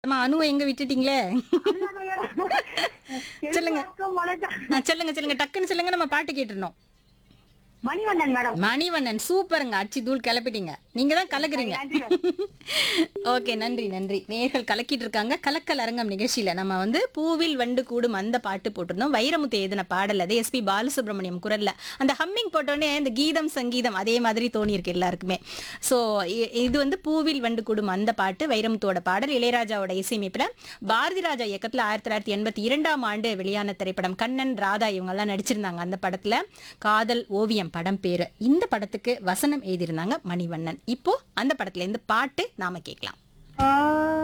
அம்மா அனுவை எங்க விட்டுட்டீங்களே சொல்லுங்க. வணக்கம் ஆ, சொல்லுங்க சொல்லுங்க டக்குன்னு சொல்லுங்க நம்ம பாட்டு கேட்டுருந்தோம் மணிவண்ணன் மேடம் மணிவண்ணன் சூப்பருங்க அச்சி தூள் கிளப்பிட்டீங்க நீங்க தான் கலக்குறீங்க ஓகே நன்றி நன்றி நேர்கள் கலக்கிட்டு இருக்காங்க கலக்கல் அரங்கம் நிகழ்ச்சியில நம்ம வந்து பூவில் வண்டு கூடும் அந்த பாட்டு போட்டிருந்தோம் வைரமுத்து எழுதின பாடல் அது எஸ்பி பாலசுப்ரமணியம் குரல்ல அந்த ஹம்மிங் போட்டோடனே இந்த கீதம் சங்கீதம் அதே மாதிரி தோணி இருக்கு எல்லாருக்குமே ஸோ இது வந்து பூவில் வண்டு கூடும் அந்த பாட்டு வைரமுத்துவோட பாடல் இளையராஜாவோட இசையமைப்புல பாரதி ராஜா இயக்கத்துல ஆயிரத்தி தொள்ளாயிரத்தி எண்பத்தி இரண்டாம் ஆண்டு வெளியான திரைப்படம் கண்ணன் ராதா இவங்க எல்லாம் நடிச்சிருந்தாங்க அந்த படத்துல காதல் ஓவியம் படம் பேரு இந்த படத்துக்கு வசனம் எழுதியிருந்தாங்க மணிவண்ணன் இப்போ அந்த படத்துல இருந்து பாட்டு நாம கேட்கலாம்